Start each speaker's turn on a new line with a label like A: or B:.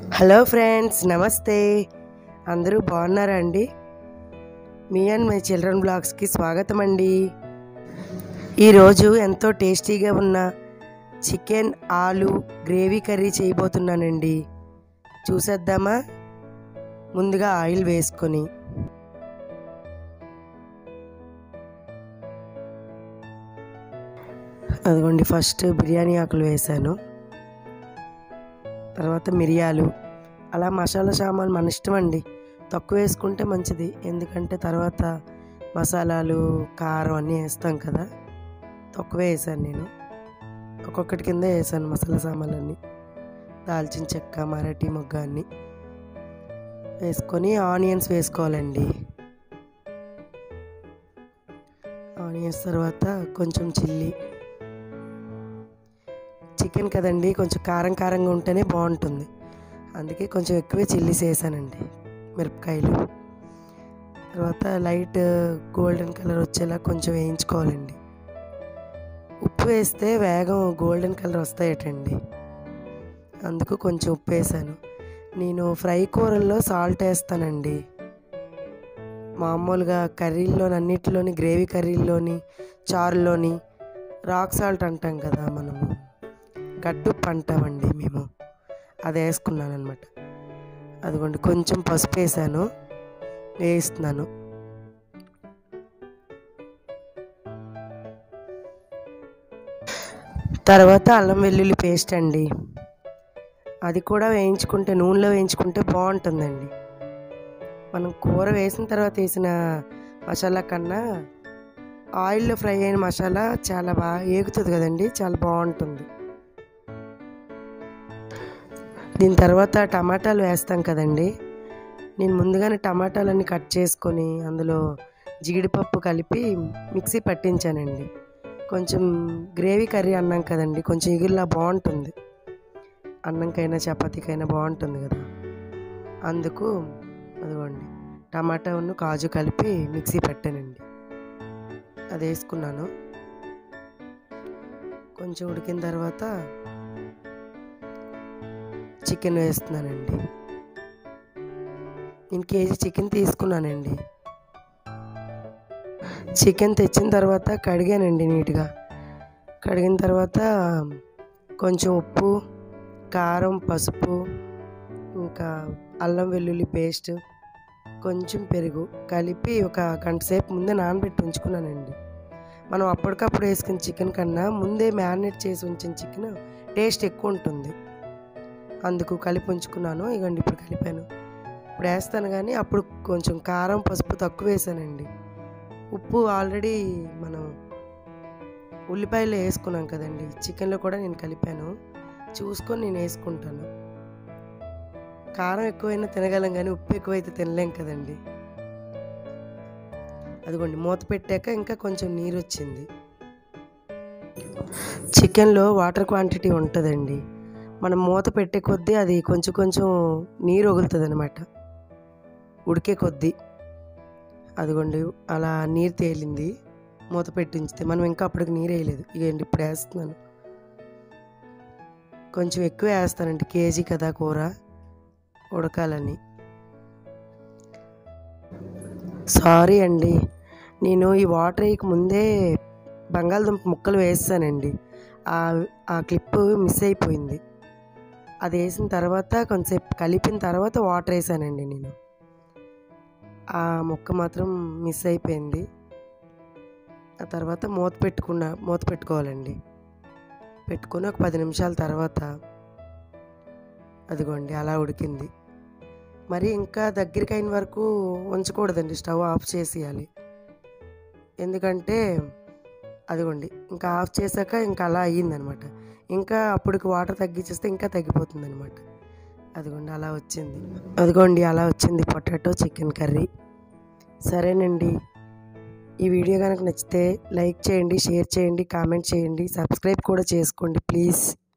A: hello friends నమస్తే అందరూ బాగున్నారా అండి మీ అండ్ మై చిల్డ్రన్ బ్లాగ్స్కి స్వాగతం అండి ఈరోజు ఎంతో టేస్టీగా ఉన్న చికెన్ ఆలు గ్రేవీ కర్రీ చేయబోతున్నానండి చూసేద్దామా ముందుగా ఆయిల్ వేసుకొని అదిగోండి ఫస్ట్ బిర్యానీ ఆకులు వేసాను తర్వాత మిరియాలు అలా మసాలా సామాన్ మన ఇష్టం అండి తక్కువ వేసుకుంటే మంచిది ఎందుకంటే తర్వాత మసాలాలు కారం అన్నీ వేస్తాం కదా తక్కువే వేసాను నేను ఒక్కొక్కటి కింద వేసాను మసాలా సామాన్లన్నీ దాల్చిన చెక్క మరాఠీ మొగ్గ అన్నీ వేసుకొని ఆనియన్స్ వేసుకోవాలండి ఆనియన్స్ తర్వాత కొంచెం చిల్లీ చికెన్ కదండి కొంచెం కారం కారంగా ఉంటేనే బాగుంటుంది అందుకే కొంచెం ఎక్కువే చిల్లీస్ వేసానండి మిరపకాయలు తర్వాత లైట్ గోల్డెన్ కలర్ వచ్చేలా కొంచెం వేయించుకోవాలండి ఉప్పు వేస్తే వేగం గోల్డెన్ కలర్ వస్తాయటండి అందుకు కొంచెం ఉప్పు వేసాను నేను ఫ్రై కూరల్లో సాల్ట్ వేస్తానండి మామూలుగా కర్రీల్లోని అన్నిటిలోని గ్రేవీ కర్రీల్లోని చారులోని రాక్ సాల్ట్ అంటాం కదా మనము గడ్డుప్పు అంటామండి మేము అది వేసుకున్నాను అనమాట అదిగోండి కొంచెం పసుపు వేసాను వేయిస్తున్నాను తర్వాత అల్లం వెల్లుల్లి పేస్ట్ అండి అది కూడా వేయించుకుంటే నూనెలో వేయించుకుంటే బాగుంటుందండి మనం కూర వేసిన తర్వాత వేసిన మసాలా కన్నా ఆయిల్లో ఫ్రై అయిన మసాలా చాలా బాగా ఏగుతుంది కదండి చాలా బాగుంటుంది దీని తర్వాత టమాటాలు వేస్తాం కదండి నేను ముందుగానే టమాటాలన్నీ కట్ చేసుకొని అందులో జీడిపప్పు కలిపి మిక్సీ పట్టించానండి కొంచెం గ్రేవీ కర్రీ అన్నాం కదండి కొంచెం ఇగుల్లా బాగుంటుంది అన్నంకైనా చపాతీకైనా బాగుంటుంది కదా అందుకు అదిగోండి టమాటాను కాజు కలిపి మిక్సీ పెట్టానండి అది వేసుకున్నాను కొంచెం ఉడికిన తర్వాత చికెన్ వేస్తున్నానండి నేను కేజీ చికెన్ తీసుకున్నానండి చికెన్ తెచ్చిన తర్వాత కడిగానండి నీట్గా కడిగిన తర్వాత కొంచెం ఉప్పు కారం పసుపు ఇంకా అల్లం వెల్లుల్లి పేస్ట్ కొంచెం పెరుగు కలిపి ఒక గంట సేపు ముందే నానబెట్టి ఉంచుకున్నానండి మనం అప్పటికప్పుడు వేసుకున్న చికెన్ కన్నా ముందే మ్యారినేట్ చేసి ఉంచిన చికెన్ టేస్ట్ ఎక్కువ ఉంటుంది అందుకు కలిపి ఉంచుకున్నాను ఇగండి ఇప్పుడు కలిపాను ఇప్పుడు వేస్తాను కానీ అప్పుడు కొంచెం కారం పసుపు తక్కువ వేసానండి ఉప్పు ఆల్రెడీ మనం ఉల్లిపాయలు వేసుకున్నాం కదండి చికెన్లో కూడా నేను కలిపాను చూసుకొని నేను వేసుకుంటాను కారం ఎక్కువైనా తినగలం కానీ ఉప్పు ఎక్కువైతే తినలేం కదండి అదిగోండి మూత పెట్టాక ఇంకా కొంచెం నీరు వచ్చింది చికెన్లో వాటర్ క్వాంటిటీ ఉంటుందండి మనం మూత పెట్టే కొద్దీ అది కొంచెం కొంచెం నీరు వగులుతుంది అనమాట ఉడికే కొద్దీ అదిగోండి అలా నీరు తేలింది మూత పెట్టించితే మనం ఇంకా అప్పటికి నీరు వేయలేదు ఇక ఇప్పుడు వేస్తున్నాను కొంచెం ఎక్కువ వేస్తానండి కేజీ కదా కూర ఉడకాలని సారీ అండి నేను ఈ వాటర్ వేయక ముందే బంగాళదుంప ముక్కలు వేస్తానండి ఆ క్లిప్ మిస్ అయిపోయింది అది వేసిన తర్వాత కొంచెంసేపు కలిపిన తర్వాత వాటర్ వేసానండి నేను ఆ ముక్క మాత్రం మిస్ అయిపోయింది ఆ తర్వాత మూత పెట్టుకున్న మూత పెట్టుకోవాలండి పెట్టుకొని ఒక పది నిమిషాల తర్వాత అదిగోండి అలా ఉడికింది మరి ఇంకా దగ్గరికి అయిన వరకు ఉంచకూడదండి స్టవ్ ఆఫ్ చేసేయాలి ఎందుకంటే అదిగోండి ఇంకా ఆఫ్ చేశాక ఇంకా అలా అయ్యిందనమాట ఇంకా అప్పటికి వాటర్ తగ్గించేస్తే ఇంకా తగ్గిపోతుంది అనమాట అదిగోండి అలా వచ్చింది అదిగోండి అలా వచ్చింది పొటాటో చికెన్ కర్రీ సరేనండి ఈ వీడియో కనుక నచ్చితే లైక్ చేయండి షేర్ చేయండి కామెంట్ చేయండి సబ్స్క్రైబ్ కూడా చేసుకోండి ప్లీజ్